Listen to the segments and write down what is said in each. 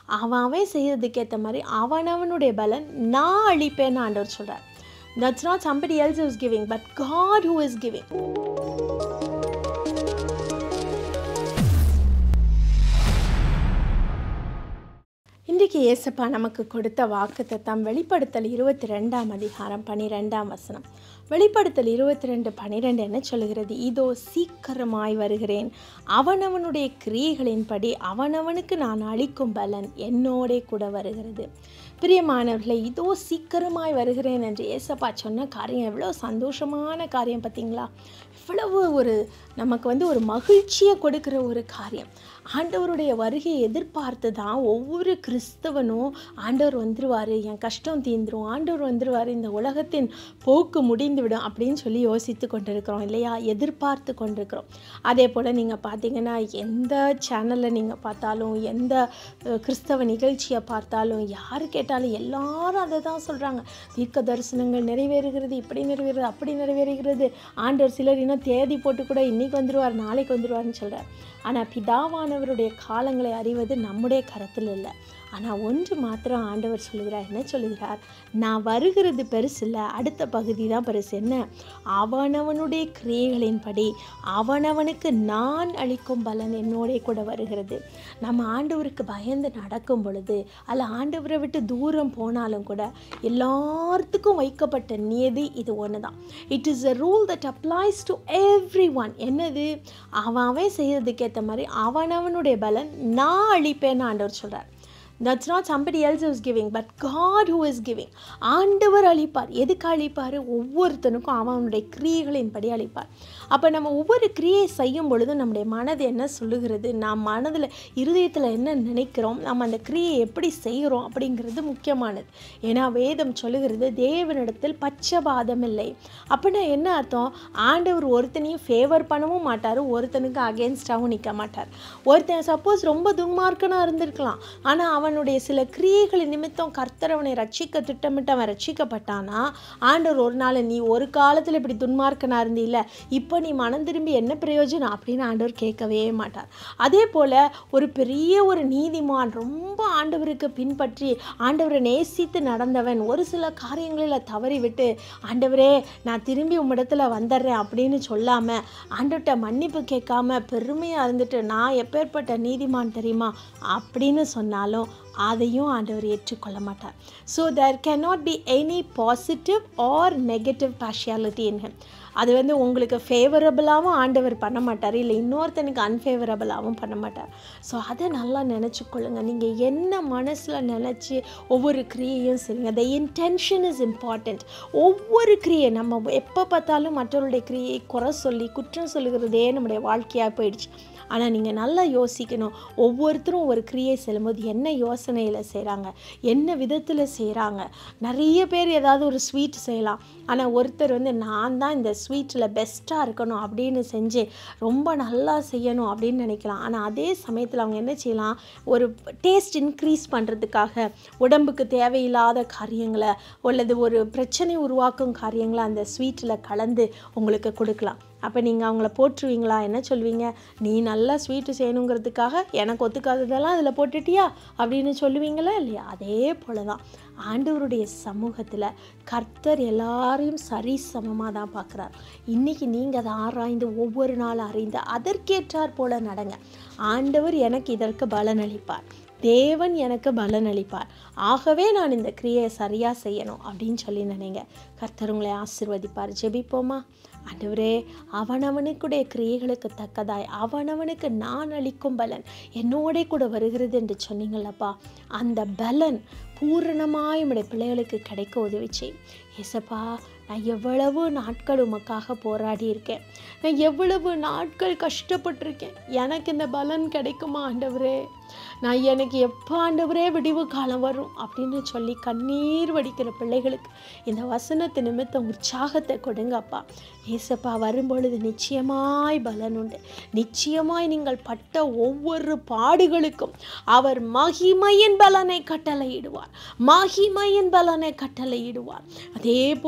அவன் அவன் செய்யறதுக்கு ஏற்ற மாதிரி அவனவனுடைய பலன் நான் அளிப்பேன்னு ஆண்டவர் சொல்கிறார் that's not somebody else is giving but God who is giving இன்றைக்கு இயேசப்பா நமக்கு கொடுத்த வாக்குத்தத்தம் வெளிப்படுத்தல் இருபத்தி ரெண்டாம் அதிகாரம் பனிரெண்டாம் வசனம் வெளிப்படுத்தல் இருபத்தி ரெண்டு பனிரெண்டு என்ன சொல்லுகிறது இதோ சீக்கிரமாய் வருகிறேன் அவனவனுடைய கிரியைகளின்படி அவனவனுக்கு நான் அளிக்கும் பலன் என்னோடே கூட வருகிறது பிரியமானவர்களே இதோ சீக்கிரமாய் வருகிறேன் என்று ஏசப்பா சொன்ன காரியம் எவ்வளோ சந்தோஷமான காரியம் பார்த்தீங்களா இவ்வளவு ஒரு நமக்கு வந்து ஒரு மகிழ்ச்சியை கொடுக்குற ஒரு காரியம் ஆண்டவருடைய வருகையை எதிர்பார்த்து தான் ஒவ்வொரு கிறிஸ்தவனும் ஆண்டவர் வந்துருவார் என் கஷ்டம் தீந்துரும் ஆண்டவர் வந்துருவார் இந்த உலகத்தின் போக்கு முடிந்துவிடும் அப்படின்னு சொல்லி யோசித்து கொண்டிருக்கிறோம் இல்லையா எதிர்பார்த்து கொண்டிருக்கிறோம் அதே போல் நீங்கள் பார்த்தீங்கன்னா எந்த சேனலில் நீங்கள் பார்த்தாலும் எந்த அஹ், கிறிஸ்தவ நிகழ்ச்சியை பார்த்தாலும் யார் கேட்டாலும் எல்லாரும் அதை தான் சொல்கிறாங்க தீர்க்க தரிசனங்கள் நிறைவேறுகிறது இப்படி நிறைவேறுகிறது அப்படி நிறைவேறுகிறது ஆண்டவர் சிலர் இன்னும் தேதி போட்டு கூட இன்னைக்கு வந்துருவார் நாளைக்கு வந்துருவார்னு சொல்கிறார் ஆனால் பிதாவானவருடைய காலங்களை அறிவது நம்முடைய கரத்தில் இல்லை ஆனால் ஒன்று மாத்திரம் ஆண்டவர் சொல்லுகிறார் என்ன சொல்லுகிறார் நான் வருகிறது பெருசு இல்லை அடுத்த பகுதி தான் பெருசு என்ன அவனவனுடைய கிரியைகளின்படி அவனவனுக்கு நான் அளிக்கும் பலன் என்னோடே கூட வருகிறது நம்ம ஆண்டவருக்கு பயந்து நடக்கும் பொழுது அல்ல ஆண்டவரை விட்டு தூரம் போனாலும் கூட எல்லாத்துக்கும் வைக்கப்பட்ட நியதி இது ஒன்று தான் it is a rule that applies to everyone என்னது அவன் அவன் செய்யறதுக்கு ஏற்ற மாதிரி அவனவனுடைய பலன் நான் அளிப்பேன்னு ஆண்டவர் சொல்கிறார் that's not somebody else is giving but God who is giving ஆண்டவர் அளிப்பார் எதுக்கு அளிப்பார் ஒவ்வொருத்தனுக்கும் அவனுடைய கிரியைகளின்படி அளிப்பார் அப்போ நம்ம ஒவ்வொரு கிரியை செய்யும் பொழுது நம்முடைய மனது என்ன சொல்லுகிறது நாம் மனதில் இருதயத்தில் என்ன நினைக்கிறோம் நம்ம அந்த கிரியை எப்படி செய்கிறோம் அப்படிங்கிறது முக்கியமானது ஏன்னா வேதம் சொல்லுகிறது தேவனிடத்தில் பட்சபாதம் இல்லை அப்படின்னா என்ன அர்த்தம் ஆண்டவர் ஒருத்தனையும் ஃபேவர் பண்ணவும் மாட்டார் ஒருத்தனுக்கு அகேன்ஸ்டாகவும் நிற்க மாட்டார் ஒருத்தன் சப்போஸ் ரொம்ப துன்மார்க்கனாக இருந்திருக்கலாம் ஆனால் அவனுடைய சில கிரியைகளின் நிமித்தம் கர்த்தர் அவனை ரட்சிக்க திட்டமிட்டு அவன் ரட்சிக்கப்பட்டானா ஆண்டவர் ஒரு நாள் நீ ஒரு காலத்தில் இப்படி துன்மார்க்கனாக இருந்தீல்ல இப்போ நீ மனம் திரும்பி என்ன பிரயோஜனம் அப்படின்னு ஆண்டவர் கேட்கவே மாட்டார் அதே போல் ஒரு பெரிய ஒரு நீதிமான் ரொம்ப ஆண்டவருக்கு பின்பற்றி ஆண்டவரை நேசித்து நடந்தவன் ஒரு சில காரியங்களில் தவறி விட்டு ஆண்டவரே நான் திரும்பி உம்மிடத்துல வந்துடுறேன் அப்படின்னு சொல்லாமல் ஆண்டவர்கிட்ட மன்னிப்பு கேட்காம பெருமையாக இருந்துட்டு நான் எப்பேற்பட்ட நீதிமான் தெரியுமா அப்படின்னு சொன்னாலும் அதையும் ஆண்டவர் ஏற்றுக்கொள்ள மாட்டார் so there cannot be any positive or negative partiality in him அது வந்து உங்களுக்கு ஃபேவரபுளாகவும் ஆண்டவர் பண்ண மாட்டார் இல்லை இன்னொருத்தனுக்கு அன்ஃபேவரபுளாகவும் பண்ண மாட்டார் ஸோ அதை நல்லா நினச்சிக்கொள்ளுங்க நீங்கள் என்ன மனசில் நினச்சி ஒவ்வொரு கிரியையும் செய்யுங்க த இன்டென்ஷன் இஸ் இம்பார்ட்டண்ட் ஒவ்வொரு கிரியை நம்ம எப்போ பார்த்தாலும் மற்றவருடைய கிரியை குறை சொல்லி குற்றம் சொல்லுகிறதே நம்முடைய வாழ்க்கையாக போயிடுச்சு ஆனால் நீங்கள் நல்லா யோசிக்கணும் ஒவ்வொருத்தரும் ஒரு கிரியை செல்லும்போது என்ன யோசனையில் செய்கிறாங்க என்ன விதத்தில் செய்கிறாங்க நிறைய பேர் ஏதாவது ஒரு ஸ்வீட் செய்யலாம் ஆனால் ஒருத்தர் வந்து நான் தான் இந்த ஸ்வீட்டில் பெஸ்ட்டாக இருக்கணும் அப்படின்னு செஞ்சு ரொம்ப நல்லா செய்யணும் அப்படின்னு நினைக்கலாம் ஆனால் அதே சமயத்தில் அவங்க என்ன செய்யலாம் ஒரு டேஸ்ட் இன்க்ரீஸ் பண்ணுறதுக்காக உடம்புக்கு தேவையில்லாத காரியங்களை அல்லது ஒரு பிரச்சனை உருவாக்கும் காரியங்களை அந்த ஸ்வீட்டில் கலந்து உங்களுக்கு கொடுக்கலாம் அப்போ நீங்கள் அவங்கள போற்றுவீங்களா என்ன சொல்வீங்க நீ நல்லா ஸ்வீட்டு செய்யணுங்கிறதுக்காக எனக்கு ஒத்துக்காததெல்லாம் அதில் போட்டுட்டியா அப்படின்னு சொல்லுவீங்களா இல்லையா அதே போல தான் ஆண்டவருடைய சமூகத்தில் கர்த்தர் எல்லாரையும் சரிசமமாக தான் பார்க்குறார் இன்றைக்கி நீங்கள் அதை ஆராய்ந்து ஒவ்வொரு நாள் அறிந்து அதற்கேற்றாற் போல நடங்க ஆண்டவர் எனக்கு இதற்கு பலனளிப்பார் தேவன் எனக்கு பலன் அளிப்பார் ஆகவே நான் இந்த கிரியை சரியாக செய்யணும் அப்படின்னு சொல்லி நினைங்க கர்த்தர் உங்களை ஆசிர்வதிப்பார் ஜெபிப்போமா ஆண்டவரே அவனவனுக்குடைய கிரியைகளுக்கு தக்கதாய் அவனவனுக்கு நான் அளிக்கும் பலன் என்னோடே கூட வருகிறது என்று சொன்னீங்களப்பா அந்த பலன் பூரணமாய் உம்முடைய பிள்ளைகளுக்கு கிடைக்க உதவி செய் ஏசப்பா நான் எவ்வளவு நாட்கள் உமக்காக போராடி இருக்கேன் நான் எவ்வளவு நாட்கள் கஷ்டப்பட்டிருக்கேன் எனக்கு இந்த பலன் கிடைக்குமா ஆண்டவரே நான் எனக்கு எப்போ ஆண்டவரே விடிவு காலம் வரும் அப்படின்னு சொல்லி கண்ணீர் வடிக்கிற பிள்ளைகளுக்கு இந்த வசனத்து நிமித்தம் உற்சாகத்தை கொடுங்கப்பா ஏசப்பா வரும்பொழுது நிச்சயமாய் பலன் உண்டு நிச்சயமாய் நீங்கள் பட்ட ஒவ்வொரு பாடுகளுக்கும் அவர் மகிமையின் பலனை கட்டளையிடுவார் மகிமையின் பலனை கட்டளையிடுவார் அதே போலப்பா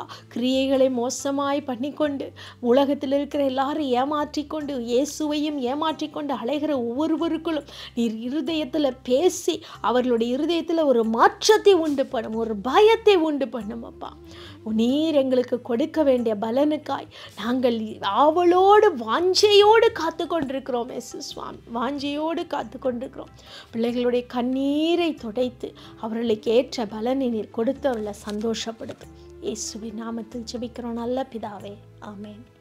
கிரியைகளை மோசமாய் பண்ணிக்கொண்டு உலகத்தில் இருக்கிற எல்லாரும் ஏமாற்றிக்கொண்டு இயேசுவையும் ஏமாற்றிக்கொண்டு அலைகிற ஒவ்வொருவருக்குள்ளும் நீர் இருதயத்தில் பேசி அவர்களுடைய இருதயத்தில் ஒரு மாற்றத்தை உண்டு பண்ணும் ஒரு பயத்தை உண்டு பண்ணும் அப்பா நீர் எங்களுக்கு கொடுக்க வேண்டிய பலனுக்காய் நாங்கள் ஆவலோடு வாஞ்சையோடு காத்து கொண்டிருக்கிறோம் எஸ் சுவாமி வாஞ்சையோடு காத்து கொண்டிருக்கிறோம் பிள்ளைகளுடைய கண்ணீரை துடைத்து அவர்களுக்கு ஏற்ற பலனை நீர் கொடுத்து அவர்களை சந்தோஷப்படுத்தும் இயேசுவின் நாமத்தில் ஜெபிக்கிறோம் நல்ல பிதாவே ஆமென்